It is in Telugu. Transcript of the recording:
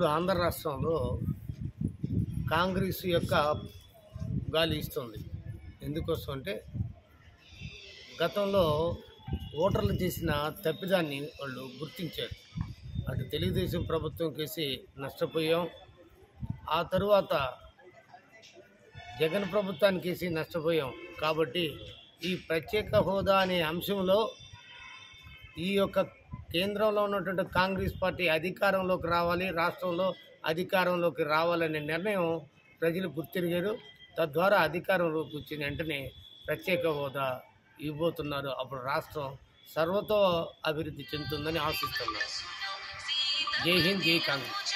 ఇప్పుడు ఆంధ్ర రాష్ట్రంలో కాంగ్రెస్ యొక్క గాలి ఇస్తుంది ఎందుకోసం అంటే గతంలో ఓటర్లు చేసిన తప్పిదాన్ని వాళ్ళు గుర్తించారు అటు తెలుగుదేశం ప్రభుత్వం కేసి నష్టపోయాం ఆ తరువాత జగన్ ప్రభుత్వానికి వేసి నష్టపోయాం కాబట్టి ఈ ప్రత్యేక హోదా అనే అంశంలో ఈ యొక్క కేంద్రంలో ఉన్నటువంటి కాంగ్రెస్ పార్టీ అధికారంలోకి రావాలి రాష్ట్రంలో అధికారంలోకి రావాలనే నిర్ణయం ప్రజలు గుర్తిరిగారు తద్వారా అధికారంలోకి వచ్చిన వెంటనే ప్రత్యేక హోదా ఇవ్వబోతున్నారు అప్పుడు రాష్ట్రం సర్వతో అభివృద్ధి చెందుతుందని ఆశిస్తున్నారు జై హింద్ జై కాంగ్రెస్